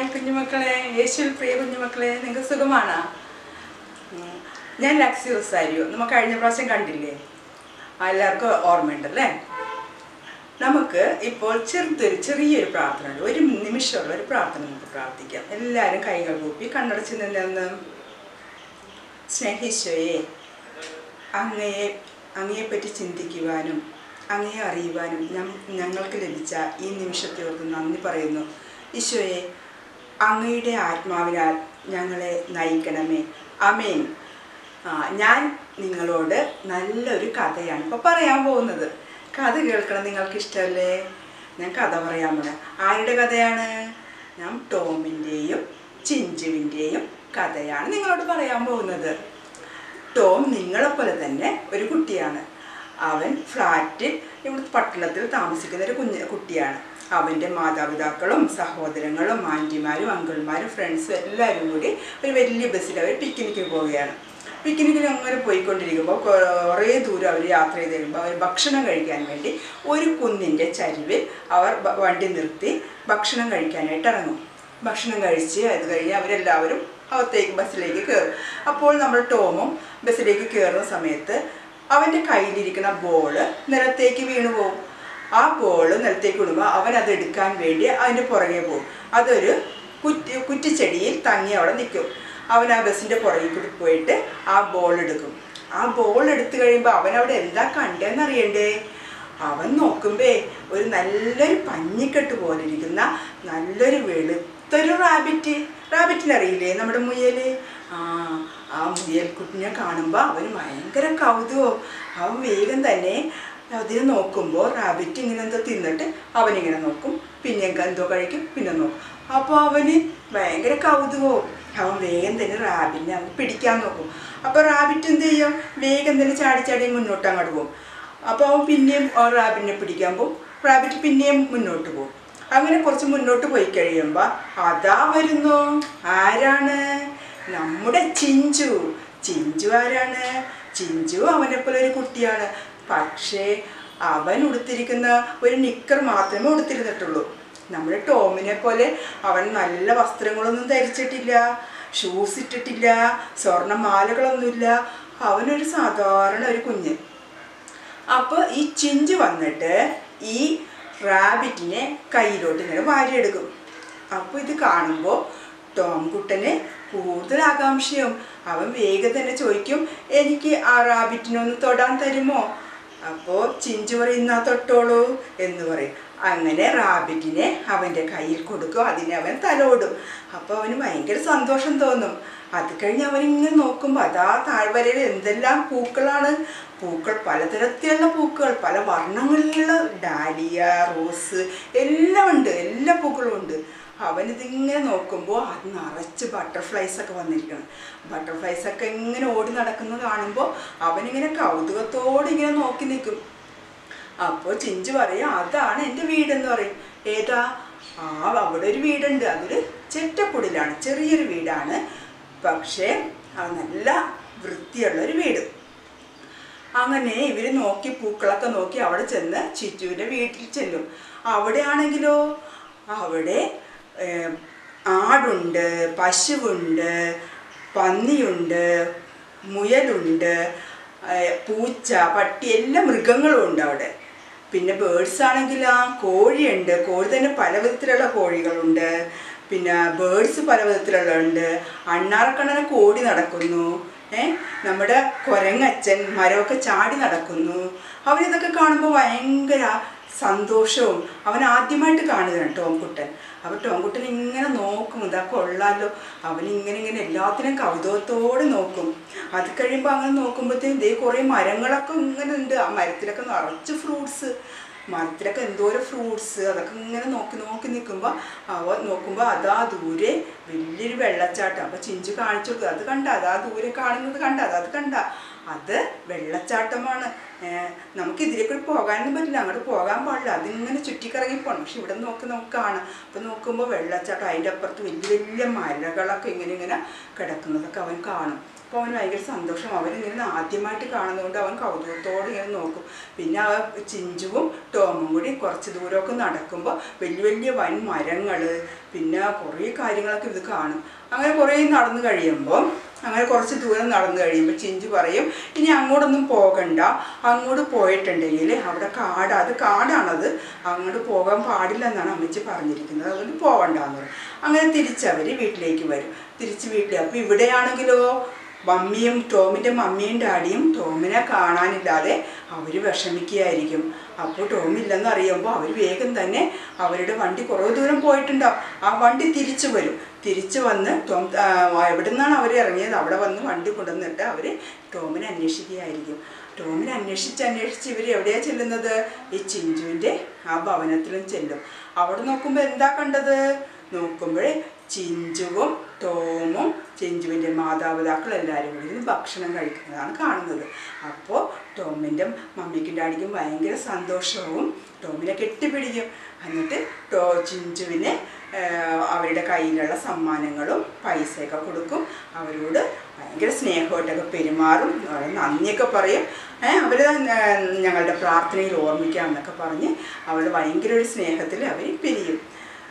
കുഞ്ഞുമക്കളെ യേശുവിൽ പ്രിയ കുഞ്ഞുമക്കളെ നിങ്ങൾക്ക് സുഖമാണോ ഉം. ഞാൻ ലക്സി റൊസാരിയോ നമ്മൾ കഴിഞ്ഞ പ്രാവശ്യം കണ്ടില്ലേ ആ, എല്ലാവർക്കും ഓർമ്മയുണ്ടല്ലേ നമുക്ക് ഇപ്പോൾ ചെറുതൊരു ചെറിയൊരു പ്രാർത്ഥന ഉണ്ട് ഒരു നിമിഷമുള്ള ഒരു പ്രാർത്ഥന നമുക്ക് പ്രാർത്ഥിക്കാം എല്ലാവരും കൈകൾ കൂപ്പി കണ്ണടച്ച് നിന്നെന്ന് സ്നേഹിച്ചോയെ അങ്ങയെ അങ്ങയെപ്പറ്റി ചിന്തിക്കുവാനും അങ്ങയെ അറിയുവാനും ഞം- ഞങ്ങൾക്ക് ലഭിച്ച ഈ നിമിഷത്തെ ഓർത്ത് നന്ദി പറയുന്നു ഈശോയെ അങ്ങയുടെ ആത്മാവിനാൽ ഞങ്ങളെ നയിക്കണമേ അമേൻ ആ ഞാൻ നിങ്ങളോട് നല്ലൊരു കഥയാണ് ഇപ്പോൾ പറയാൻ പോകുന്നത് കഥ കേൾക്കണം നിങ്ങൾക്ക് ഇഷ്ടമല്ലേ ഞാൻ കഥ പറയാൻ പോണേ ആരുടെ കഥയാണ് ഞാൻ ടോമിൻ്റെയും ചിഞ്ചുവിൻ്റെയും കഥയാണ് നിങ്ങളോട് പറയാൻ പോകുന്നത് ടോം നിങ്ങളെപ്പോലെ തന്നെ ഒരു കുട്ടിയാണ് അവൻ ഫ്ലാറ്റിൽ ഇവിടുത്തെ പട്ടണത്തിൽ താമസിക്കുന്ന ഒരു കുഞ്ഞ് കുട്ടിയാണ് അവൻ്റെ മാതാപിതാക്കളും സഹോദരങ്ങളും ആൻറ്റിമാരും അങ്കിൾമാരും ഫ്രണ്ട്സും എല്ലാവരും കൂടി ഒരു വലിയ ബസ്സിൽ അവർ പിക്നിക്കിന് പോവുകയാണ് പിക്നിക്കിന് അങ്ങനെ പോയിക്കൊണ്ടിരിക്കുമ്പോൾ കുറേ ദൂരം അവർ യാത്ര ചെയ്ത് കഴിയുമ്പോൾ അവർ ഭക്ഷണം കഴിക്കാൻ വേണ്ടി ഒരു കുന്നിൻ്റെ ചരിവിൽ അവർ ബ- വണ്ടി നിർത്തി ഭക്ഷണം കഴിക്കാനായിട്ട് ഇറങ്ങും ഭക്ഷണം കഴിച്ച് അത് കഴിഞ്ഞ് അവരെല്ലാവരും അകത്തേക്ക് ബസ്സിലേക്ക് കയറും അപ്പോൾ നമ്മൾ ടോമും ബസ്സിലേക്ക് കയറുന്ന സമയത്ത് അവൻ്റെ കയ്യിലിരിക്കുന്ന ബോള് നിലത്തേക്ക് വീണു പോകും ആ ബോള് നിലത്തേക്ക് വിടുമ്പോൾ അവൻ അത് എടുക്കാൻ വേണ്ടി അതിൻ്റെ പുറകെ പോകും അതൊരു കുറ്റി കുറ്റിച്ചെടിയിൽ തങ്ങി അവിടെ നിൽക്കും അവൻ ആ ബസ്സിൻ്റെ പുറകിൽ കൂടി പോയിട്ട് ആ ബോൾ എടുക്കും ആ ബോൾ എടുത്തു കഴിയുമ്പോൾ അവൻ അവിടെ എന്താ കണ്ടതെന്ന് അറിയണ്ടേ അവൻ നോക്കുമ്പേ ഒരു നല്ലൊരു പഞ്ഞിക്കെട്ട് പോലെ ഇരിക്കുന്ന നല്ലൊരു വെളുത്തൊരു റാബിറ്റ് റാബിറ്റിനെ അറിയില്ലേ നമ്മുടെ മുയല് ആ ആ മുയൽ കുട്ടിനെ കാണുമ്പോൾ അവന് ഭയങ്കര കൗതുകവും അവൻ വേഗം തന്നെ അതിനെ നോക്കുമ്പോൾ റാബിറ്റ് ഇങ്ങനെ എന്തോ തിന്നിട്ട് അവനിങ്ങനെ നോക്കും പിന്നെ എന്തോ കഴിക്കും പിന്നെ നോക്കും അപ്പോൾ അവന് ഭയങ്കര കൗതുകവും അവൻ വേഗം തന്നെ റാബിറ്റിനെ അവൻ പിടിക്കാൻ നോക്കും അപ്പോൾ റാബിറ്റ് എന്ത് ചെയ്യും വേഗം തന്നെ ചാടി ചാടി മുന്നോട്ട് അങ്ങോട്ട് പോകും അപ്പോൾ അവൻ പിന്നെയും ആ റാബിറ്റിനെ പിടിക്കാൻ പോകും റാബിറ്റ് പിന്നെയും മുന്നോട്ട് പോകും അങ്ങനെ കുറച്ച് മുന്നോട്ട് പോയി കഴിയുമ്പോൾ അതാ വരുന്നു ആരാണ് നമ്മുടെ ചിഞ്ചു ചിഞ്ചു ആരാണ് ചിഞ്ചു അവനെ പോലെ ഒരു കുട്ടിയാണ് പക്ഷേ അവൻ ഉടുത്തിരിക്കുന്ന ഒരു നിക്കർ മാത്രമേ ഉടുത്തിരുന്നിട്ടുള്ളൂ നമ്മുടെ ടോമിനെ പോലെ അവൻ നല്ല വസ്ത്രങ്ങളൊന്നും ധരിച്ചിട്ടില്ല ഷൂസ് ഇട്ടിട്ടില്ല സ്വർണ്ണമാലകളൊന്നുമില്ല അവനൊരു സാധാരണ ഒരു കുഞ്ഞ് അപ്പോൾ ഈ ചിഞ്ച് വന്നിട്ട് ഈ റാബിറ്റിനെ കയ്യിലോട്ട് ഇങ്ങനെ വാരിയെടുക്കും അപ്പോൾ ഇത് കാണുമ്പോൾ ടോം കുട്ടന് കൂടുതൽ ആകാംക്ഷയും അവൻ വേഗം തന്നെ ചോദിക്കും എനിക്ക് ആ റാബിറ്റിനെ ഒന്ന് തൊടാൻ തരുമോ അപ്പോൾ ചിഞ്ചു പറയും "എന്നാ തൊട്ടോളൂ എന്ന് പറയും അങ്ങനെ റാബിറ്റിനെ അവൻ്റെ കയ്യിൽ കൊടുക്കും അതിനെ അവൻ തലോടും അപ്പോൾ അവന് ഭയങ്കര സന്തോഷം തോന്നും അത് കഴിഞ്ഞ് അവനിങ്ങനെ നോക്കുമ്പോൾ അതാ താഴ്വരയിൽ എന്തെല്ലാം പൂക്കളാണ് പൂക്കൾ പലതരത്തിലുള്ള പൂക്കൾ പല വർണ്ണങ്ങളിലുള്ള ഡാലിയ റോസ് എല്ലാം ഉണ്ട് എല്ലാ പൂക്കളും ഉണ്ട് അവനിതിങ്ങനെ നോക്കുമ്പോൾ അത് നിറച്ച് ബട്ടർഫ്ലൈസ് ഒക്കെ വന്നിരിക്കണം ബട്ടർഫ്ലൈസ് ഒക്കെ ഇങ്ങനെ ഓടി നടക്കുന്നത് കാണുമ്പോൾ അവനിങ്ങനെ കൗതുകത്തോടെ ഇങ്ങനെ നോക്കി നിൽക്കും അപ്പോൾ ചിഞ്ചു പറയും അതാണ് എൻ്റെ വീടെന്ന് പറയും ഏതാ ആ അവിടെ ഒരു വീടുണ്ട് അതൊരു ചെറ്റക്കുടിലാണ് ചെറിയൊരു വീടാണ് പക്ഷേ അത് നല്ല വൃത്തിയുള്ള ഒരു വീട് അങ്ങനെ ഇവർ നോക്കി പൂക്കളൊക്കെ നോക്കി അവിടെ ചെന്ന് ചിറ്റുവിൻ്റെ വീട്ടിൽ ചെല്ലും അവിടെ ആണെങ്കിലോ അവിടെ ഏം, ആടുണ്ട് പശുവുണ്ട് പന്നിയുണ്ട് മുയലുണ്ട് ഏ, പൂച്ച പട്ടി എല്ലാ മൃഗങ്ങളും ഉണ്ട് അവിടെ പിന്നെ ബേഡ്സ് ആണെങ്കിൽ ആ കോഴിയുണ്ട് കോഴി തന്നെ പല വിധത്തിലുള്ള കോഴികളുണ്ട് പിന്നെ ബേഡ്സ് പല വിധത്തിലുള്ള ഉണ്ട് അണ്ണാറക്കണ്ണനെ കോടി നടക്കുന്നു ഏ നമ്മുടെ കുരങ്ങച്ചൻ മരമൊക്കെ ചാടി നടക്കുന്നു അവരിതൊക്കെ കാണുമ്പോൾ ഭയങ്കര സന്തോഷവും അവൻ ആദ്യമായിട്ട് കാണുകയാണ് ടോംകുട്ടൻ അപ്പോൾ ടോംകുട്ടൻ ഇങ്ങനെ നോക്കും ഇതാ കൊള്ളാലോ അവൻ ഇങ്ങനെ ഇങ്ങനെ എല്ലാത്തിനും കൗതുകത്തോടെ നോക്കും അത് കഴിയുമ്പോൾ അങ്ങനെ നോക്കുമ്പോഴത്തേക്കും ഇതേ കുറേ മരങ്ങളൊക്കെ ഇങ്ങനെ ഉണ്ട് ആ മരത്തിലൊക്കെ നിറച്ച് ഫ്രൂട്ട്സ് മരത്തിലൊക്കെ എന്തോരം ഫ്രൂട്ട്സ് അതൊക്കെ ഇങ്ങനെ നോക്കി നോക്കി നിൽക്കുമ്പോൾ അവ നോക്കുമ്പോൾ അതാ ദൂരെ വലിയൊരു വെള്ളച്ചാട്ടം അപ്പോൾ ചിഞ്ചു കാണിച്ചു കൊടുക്കുക അത് കണ്ട അതാ ദൂരെ കാണുന്നത് കണ്ട അത് അത് കണ്ട അത് വെള്ളച്ചാട്ടമാണ് ഏഹ് നമുക്ക് ഇതിലെ കൂടി പോകാനൊന്നും പറ്റില്ല അങ്ങോട്ട് പോകാൻ പാടില്ല അതിങ്ങനെ ചുറ്റിക്കറങ്ങി പോകണം പക്ഷെ ഇവിടെ നോക്കി നമുക്ക് കാണാം അപ്പോൾ നോക്കുമ്പോൾ വെള്ളച്ചാട്ടം അതിൻ്റെ അപ്പുറത്ത് വലിയ വലിയ മലകളൊക്കെ ഇങ്ങനെ ഇങ്ങനെ കിടക്കുന്നതൊക്കെ അവൻ കാണും അപ്പോൾ അവന് ഭയങ്കര സന്തോഷം അവനിങ്ങനെ ആദ്യമായിട്ട് കാണുന്നതുകൊണ്ട് അവൻ കൗതുകത്തോടെ ഇങ്ങനെ നോക്കും പിന്നെ ആ ചിഞ്ചുവും ടോമും കൂടി കുറച്ച് ദൂരമൊക്കെ നടക്കുമ്പോൾ വലിയ വലിയ വൻ മരങ്ങൾ പിന്നെ കുറേ കാര്യങ്ങളൊക്കെ ഇത് കാണും അങ്ങനെ കുറേ നടന്നു കഴിയുമ്പോൾ അങ്ങനെ കുറച്ച് ദൂരം നടന്നു കഴിയുമ്പോൾ ചിഞ്ചു പറയും ഇനി അങ്ങോട്ടൊന്നും പോകണ്ട അങ്ങോട്ട് പോയിട്ടുണ്ടെങ്കിൽ അവിടെ കാട് അത് കാടാണത് അങ്ങോട്ട് പോകാൻ പാടില്ല എന്നാണ് അമ്മച്ചി പറഞ്ഞിരിക്കുന്നത് അതുകൊണ്ട് പോകണ്ടെന്ന് പറയും അങ്ങനെ തിരിച്ചവർ വീട്ടിലേക്ക് വരും തിരിച്ച് വീട്ടിൽ അപ്പോൾ ഇവിടെയാണെങ്കിലോ മമ്മിയും ടോമിൻ്റെ മമ്മിയും ഡാഡിയും ടോമിനെ കാണാനില്ലാതെ അവർ വിഷമിക്കുകയായിരിക്കും അപ്പോൾ ടോമില്ലെന്ന് അറിയുമ്പോൾ അവർ വേഗം തന്നെ അവരുടെ വണ്ടി കുറേ ദൂരം പോയിട്ടുണ്ടാവും ആ വണ്ടി തിരിച്ചു വരും തിരിച്ചു വന്ന് ടോം ആ, എവിടെ നിന്നാണ് അവർ ഇറങ്ങിയത് അവിടെ വന്ന് വണ്ടി കൊണ്ടുവന്നിട്ട് അവർ ടോമിനെ അന്വേഷിക്കുകയായിരിക്കും ടോമിനെ അന്വേഷിച്ച് അന്വേഷിച്ച് ഇവർ എവിടെയാണ് ചെല്ലുന്നത് ഈ ചിഞ്ചുവിൻ്റെ ആ ഭവനത്തിലും ചെല്ലും അവിടെ നോക്കുമ്പോൾ എന്താ കണ്ടത് നോക്കുമ്പോൾ ചിഞ്ചുവും ടോമും ചിഞ്ചുവിൻ്റെ മാതാപിതാക്കൾ എല്ലാവരും കൂടി ഇരുന്ന് ഭക്ഷണം കഴിക്കുന്നതാണ് കാണുന്നത് അപ്പോൾ ടോമിൻ്റെ മമ്മിക്കും ഡാഡിക്കും ഭയങ്കര സന്തോഷവും ടോമിനെ കെട്ടിപ്പിടിക്കും എന്നിട്ട് ടോ ചിഞ്ചുവിന് ആഹ്, അവരുടെ കയ്യിലുള്ള സമ്മാനങ്ങളും പൈസയൊക്കെ കൊടുക്കും അവരോട് ഭയങ്കര സ്നേഹമായിട്ടൊക്കെ പെരുമാറും വളരെ നന്ദിയൊക്കെ പറയും അവർ ഞങ്ങളുടെ പ്രാർത്ഥനയിൽ ഓർമ്മിക്കാം എന്നൊക്കെ പറഞ്ഞ് അവർ ഭയങ്കര ഒരു സ്നേഹത്തിൽ അവർ പിരിയും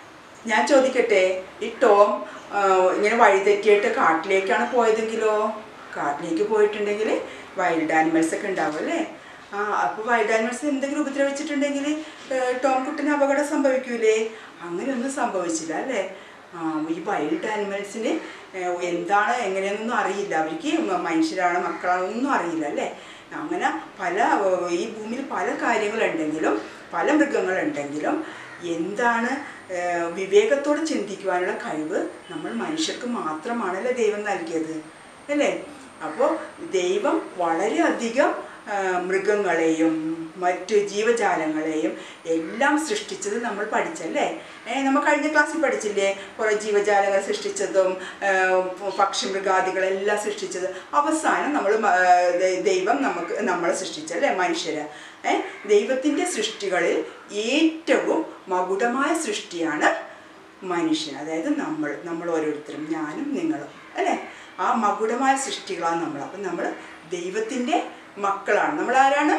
ഞാൻ ചോദിക്കട്ടെ ഈ ടോം ആ, ഇങ്ങനെ വഴിതെറ്റിയിട്ട് കാട്ടിലേക്കാണ് പോയതെങ്കിലോ കാട്ടിലേക്ക് പോയിട്ടുണ്ടെങ്കിൽ വൈൽഡ് ആനിമൽസ് ഒക്കെ ഉണ്ടാവും അല്ലേ ആ അപ്പോൾ വൈൽഡ് ആനിമൽസ് എന്തെങ്കിലും ഉപദ്രവിച്ചിട്ടുണ്ടെങ്കിൽ ഏ, ടോം കുട്ടിന് അപകടം സംഭവിക്കൂലേ അങ്ങനെയൊന്നും സംഭവിച്ചില്ല അല്ലേ ആ, ഈ വൈൽഡ് ആനിമൽസിന് എന്താണ് എങ്ങനെയെന്നൊന്നും അറിയില്ല അവർക്ക് മ- മനുഷ്യരാണ് മക്കളാണ് ഒന്നും അറിയില്ല അല്ലേ അങ്ങനെ പല ഏ, ഈ ഭൂമിയിൽ പല കാര്യങ്ങളുണ്ടെങ്കിലും പല മൃഗങ്ങളുണ്ടെങ്കിലും എന്താണ് ഏഹ് വിവേകത്തോടെ ചിന്തിക്കുവാനുള്ള കഴിവ് നമ്മൾ മനുഷ്യർക്ക് മാത്രമാണല്ലോ ദൈവം നൽകിയത് അല്ലേ അപ്പോൾ ദൈവം വളരെയധികം ആഹ് മൃഗങ്ങളെയും മറ്റ് ജീവജാലങ്ങളെയും എല്ലാം സൃഷ്ടിച്ചത് നമ്മൾ പഠിച്ചല്ലേ ഏ നമ്മൾ കഴിഞ്ഞ ക്ലാസ്സിൽ പഠിച്ചില്ലേ കുറേ ജീവജാലങ്ങൾ സൃഷ്ടിച്ചതും ആഹ് പക്ഷിമൃഗാദികളെല്ലാം സൃഷ്ടിച്ചത് അവസാനം നമ്മൾ ദൈവം നമുക്ക് നമ്മളെ സൃഷ്ടിച്ചല്ലേ മനുഷ്യരെ ഏ ദൈവത്തിൻ്റെ സൃഷ്ടികളിൽ ഏറ്റവും മകുടമായ സൃഷ്ടിയാണ് മനുഷ്യൻ അതായത് നമ്മൾ നമ്മൾ ഓരോരുത്തരും ഞാനും നിങ്ങളും അല്ലേ ആ മകുടമായ സൃഷ്ടികളാണ് നമ്മൾ അപ്പം നമ്മൾ ദൈവത്തിൻ്റെ മക്കളാണ് നമ്മൾ ആരാണ്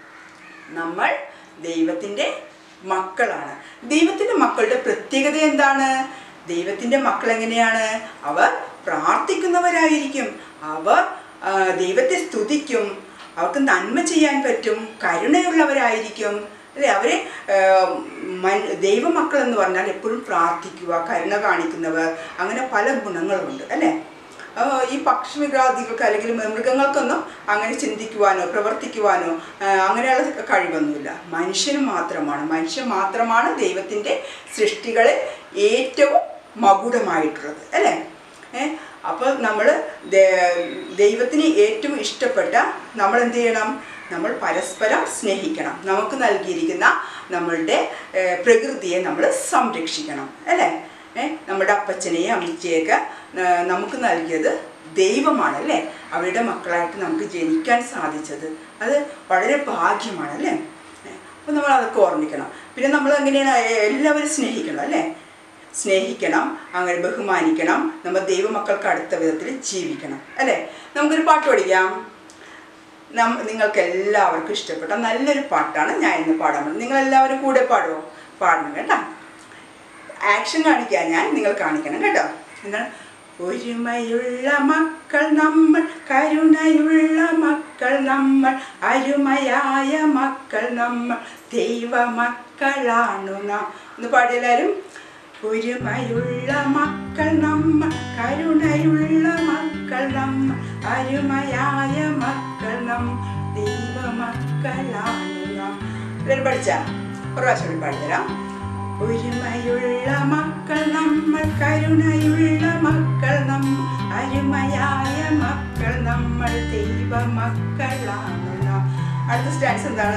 നമ്മൾ ദൈവത്തിൻ്റെ മക്കളാണ് ദൈവത്തിൻ്റെ മക്കളുടെ പ്രത്യേകത എന്താണ് ദൈവത്തിൻ്റെ മക്കൾ എങ്ങനെയാണ് അവർ പ്രാർത്ഥിക്കുന്നവരായിരിക്കും അവർ ആ, ദൈവത്തെ സ്തുതിക്കും അവർക്ക് നന്മ ചെയ്യാൻ പറ്റും കരുണയുള്ളവരായിരിക്കും അല്ലേ അവരെ ദൈവമക്കൾ എന്ന് പറഞ്ഞാൽ എപ്പോഴും പ്രാർത്ഥിക്കുക കരുണ കാണിക്കുന്നവർ അങ്ങനെ പല ഗുണങ്ങളുമുണ്ട് അല്ലേ ആ, ഈ പക്ഷിമൃഗാദികൾക്ക് അല്ലെങ്കിൽ മൃഗങ്ങൾക്കൊന്നും അങ്ങനെ ചിന്തിക്കുവാനോ പ്രവർത്തിക്കുവാനോ ആ, അങ്ങനെയുള്ള കഴിവൊന്നുമില്ല മനുഷ്യന് മാത്രമാണ് മനുഷ്യൻ മാത്രമാണ് ദൈവത്തിൻ്റെ സൃഷ്ടികളിൽ ഏറ്റവും മകുടമായിട്ടുള്ളത് അല്ലേ ഏ അപ്പോൾ നമ്മൾ ദൈവത്തിന് ഏറ്റവും ഇഷ്ടപ്പെട്ട നമ്മൾ എന്ത് ചെയ്യണം നമ്മൾ പരസ്പരം സ്നേഹിക്കണം നമുക്ക് നൽകിയിരിക്കുന്ന നമ്മളുടെ ഏ, പ്രകൃതിയെ നമ്മൾ സംരക്ഷിക്കണം അല്ലേ ഏ നമ്മുടെ അപ്പച്ചനെയും അമ്മച്ചിയൊക്കെ ഏ, നമുക്ക് നൽകിയത് ദൈവമാണ് അല്ലേ അവരുടെ മക്കളായിട്ട് നമുക്ക് ജനിക്കാൻ സാധിച്ചത് അത് വളരെ ഭാഗ്യമാണ് അല്ലേ അപ്പോൾ നമ്മൾ അതൊക്കെ ഓർമ്മിക്കണം പിന്നെ നമ്മൾ എങ്ങനെയാണ് എ- എല്ലാവരും സ്നേഹിക്കണം അല്ലേ സ്നേഹിക്കണം അങ്ങനെ ബഹുമാനിക്കണം നമ്മൾ ദൈവമക്കൾക്ക് അടുത്ത വിധത്തിൽ ജീവിക്കണം അല്ലേ നമുക്കൊരു പാട്ട് പഠിക്കാം നം നിങ്ങൾക്ക് എല്ലാവർക്കും ഇഷ്ടപ്പെട്ട നല്ലൊരു പാട്ടാണ് ഞാൻ ഇന്ന് പാടാൻ പോകുന്നത് നിങ്ങളെല്ലാവരും കൂടെ പാടുമോ പാടണം കേട്ടോ ആക്ഷൻ കാണിക്കാൻ ഞാൻ നിങ്ങൾ കാണിക്കണം കേട്ടോ എന്താണ് ഒരുമയുള്ള മക്കൾ നമ്മൾ കരുണയുള്ള മക്കൾ നമ്മൾ അരുമയായ മക്കൾ നമ്മൾ ദൈവമക്കളാണു നാം ഒന്ന് പാടിയെല്ലാവരും ഒരുമയുള്ള മക്കൾ നമ്മൾ കരുണയുള്ള മക്കൾ നമ്മൾ അരുമയായ മക്കൾ നാം ദൈവമക്കളാണു നാം എല്ലാവരും പഠിച്ചാ ഒരു പ്രാവശ്യം കൂടി പാടിത്തരാം ഒരുമയുള്ള മക്കൾ നമ്മൾ കരുണയുള്ള മക്കൾ നമ്മൾ അരുമയായ മക്കൾ നമ്മൾ ദൈവമക്കളാണ് നാം അടുത്ത സ്റ്റാൻസ് എന്താണ്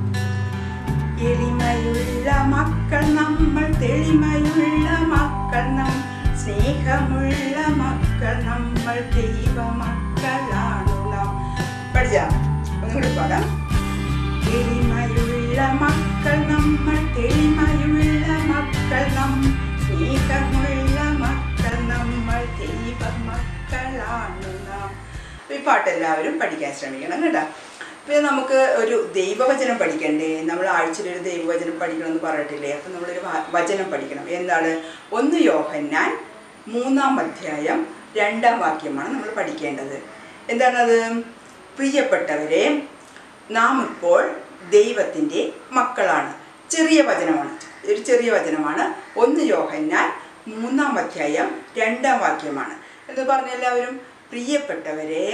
എളിമയുള്ള മക്കൾ നമ്മൾ തെളിമയുള്ള മക്കൾ നാം സ്നേഹമുള്ള മക്കൾ നമ്മൾ ദൈവമക്കളാണു നാം പഠിച്ച ഒന്നുകൂടി പാടാം എളിമയുള്ള മക്കൾ നമ്മൾ തെളിമയുള്ള മക്കൾ നാം സ്നേഹമുള്ള മക്കൾ നമ്മൾ ദൈവമക്കളാണു നാം അപ്പോൾ ഈ പാട്ട് എല്ലാവരും പഠിക്കാൻ ശ്രമിക്കണം കേട്ടോ പിന്നെ നമുക്ക് ഒരു ദൈവവചനം പഠിക്കണ്ടേ നമ്മൾ ആഴ്ചയിൽ ഒരു ദൈവവചനം പഠിക്കണം എന്ന് പറഞ്ഞിട്ടില്ലേ അപ്പം നമ്മളൊരു വ- വചനം പഠിക്കണം എന്താണ് ഒന്ന് യോഹന്നാൻ മൂന്നാം അധ്യായം രണ്ടാം വാക്യമാണ് നമ്മൾ പഠിക്കേണ്ടത് എന്താണത് പ്രിയപ്പെട്ടവരെ നാം ഇപ്പോൾ ദൈവത്തിൻ്റെ മക്കളാണ് ചെറിയ വചനമാണ് ഒരു ചെറിയ വചനമാണ് ഒന്ന് യോഹന്നാൻ മൂന്നാം അധ്യായം രണ്ടാം വാക്യമാണ് എന്ന് പറഞ്ഞ എല്ലാവരും പ്രിയപ്പെട്ടവരെ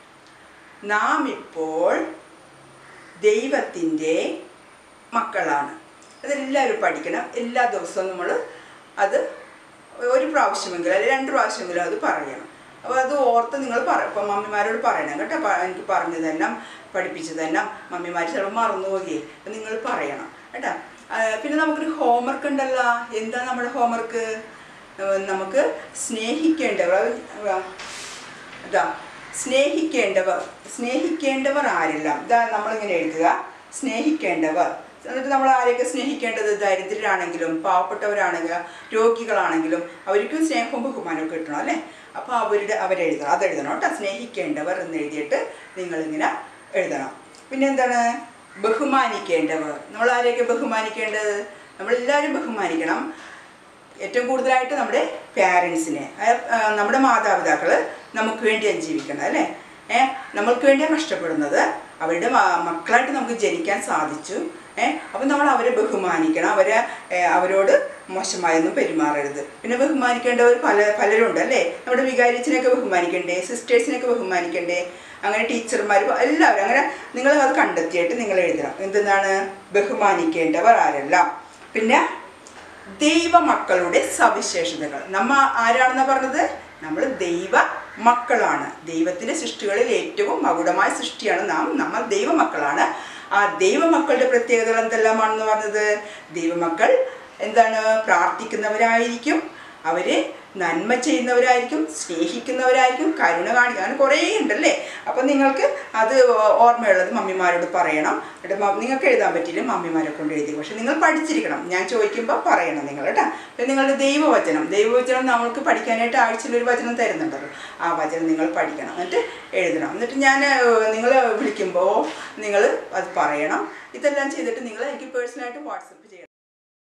നാം ഇപ്പോൾ ദൈവത്തിൻ്റെ മക്കളാണ് അതെല്ലാവരും പഠിക്കണം എല്ലാ ദിവസവും നമ്മൾ അത് ഒരു പ്രാവശ്യമെങ്കിലും അല്ലെങ്കിൽ രണ്ട് പ്രാവശ്യമെങ്കിലും അത് പറയണം അപ്പോൾ അത് ഓർത്ത് നിങ്ങൾ പറ ഇപ്പം മമ്മിമാരോട് പറയണം കേട്ടോ പ- എനിക്ക് പറഞ്ഞു തന്നെ പഠിപ്പിച്ചു തന്നെ മമ്മിമാർ ചിലപ്പോൾ മറന്നു പോകേ അപ്പം നിങ്ങൾ പറയണം കേട്ടോ ആ, പിന്നെ നമുക്കൊരു ഹോംവർക്ക് ഉണ്ടല്ലോ എന്താ നമ്മുടെ ഹോംവർക്ക് നമുക്ക് സ്നേഹിക്കേണ്ടവർ ഇതാ സ്നേഹിക്കേണ്ടവർ സ്നേഹിക്കേണ്ടവർ ആരെല്ലാം ഇതാ നമ്മളിങ്ങനെ എഴുതുക സ്നേഹിക്കേണ്ടവർ എന്നിട്ട് നമ്മൾ ആരെയൊക്കെ സ്നേഹിക്കേണ്ടത് ദരിദ്രരാണെങ്കിലും പാവപ്പെട്ടവരാണെങ്കിലും രോഗികളാണെങ്കിലും അവർക്കും സ്നേഹവും ബഹുമാനവും കിട്ടണം അല്ലേ അപ്പോൾ അവരുടെ അവരെഴുതണം അതെഴുതണം കേട്ടോ സ്നേഹിക്കേണ്ടവർ എന്ന് എഴുതിയിട്ട് നിങ്ങളിങ്ങനെ എഴുതണം പിന്നെ എന്താണ് ബഹുമാനിക്കേണ്ടവർ നമ്മൾ ആരെയൊക്കെ ബഹുമാനിക്കേണ്ടത് നമ്മളെല്ലാവരും ബഹുമാനിക്കണം ഏറ്റവും കൂടുതലായിട്ട് നമ്മുടെ പാരൻസിനെ നമ്മുടെ മാതാപിതാക്കൾ നമുക്ക് വേണ്ടിയാണ് ജീവിക്കുന്നത് അല്ലേ ഏ നമ്മൾക്ക് വേണ്ടിയാണ് കഷ്ടപ്പെടുന്നത് അവരുടെ മ- മക്കളായിട്ട് നമുക്ക് ജനിക്കാൻ സാധിച്ചു ഏ അപ്പം നമ്മൾ അവരെ ബഹുമാനിക്കണം അവരെ ഏ, അവരോട് മോശമായൊന്നും പെരുമാറരുത് പിന്നെ ബഹുമാനിക്കേണ്ടവർ പല പലരുണ്ട് അല്ലേ നമ്മുടെ വികാരിച്ചിനെയൊക്കെ ബഹുമാനിക്കണ്ടേ സിസ്റ്റേഴ്സിനെയൊക്കെ ബഹുമാനിക്കണ്ടേ അങ്ങനെ ടീച്ചർമാർ എല്ലാവരും അങ്ങനെ നിങ്ങൾ അത് കണ്ടെത്തിയിട്ട് നിങ്ങൾ എഴുതണം എന്തെന്നാണ് ബഹുമാനിക്കേണ്ടവർ ആരെല്ലാം പിന്നെ ദൈവമക്കളുടെ സവിശേഷതകൾ നമ്മ ആരാണെന്നാ പറഞ്ഞത് നമ്മൾ ദൈവ മക്കളാണ് ദൈവത്തിൻ്റെ സൃഷ്ടികളിൽ ഏറ്റവും മകുടമായ സൃഷ്ടിയാണ് നാം നമ്മൾ ദൈവമക്കളാണ് ആ ദൈവമക്കളുടെ പ്രത്യേകതകൾ എന്തെല്ലാമാണെന്ന് പറഞ്ഞത് ദൈവമക്കൾ എന്താണ് പ്രാർത്ഥിക്കുന്നവരായിരിക്കും അവർ നന്മ ചെയ്യുന്നവരായിരിക്കും സ്നേഹിക്കുന്നവരായിരിക്കും കരുണ കാണിക്കുക അങ്ങനെ കുറേ ഉണ്ടല്ലേ അപ്പം നിങ്ങൾക്ക് അത് ഓർമ്മയുള്ളത് മമ്മിമാരോട് പറയണം എന്നിട്ട് മ- നിങ്ങൾക്ക് എഴുതാൻ പറ്റില്ല മമ്മിമാരെ കൊണ്ട് എഴുതി പക്ഷെ നിങ്ങൾ പഠിച്ചിരിക്കണം ഞാൻ ചോദിക്കുമ്പോൾ പറയണം നിങ്ങൾ കേട്ടോ പിന്നെ നിങ്ങളുടെ ദൈവവചനം ദൈവവചനം നമ്മൾക്ക് പഠിക്കാനായിട്ട് ആഴ്ചയിൽ ഒരു വചനം തരുന്നുണ്ടല്ലോ ആ വചനം നിങ്ങൾ പഠിക്കണം എന്നിട്ട് എഴുതണം എന്നിട്ട് ഞാൻ നിങ്ങൾ വിളിക്കുമ്പോൾ നിങ്ങൾ അത് പറയണം ഇതെല്ലാം ചെയ്തിട്ട് നിങ്ങൾ എനിക്ക് പേഴ്സണലായിട്ട് വാട്സപ്പ്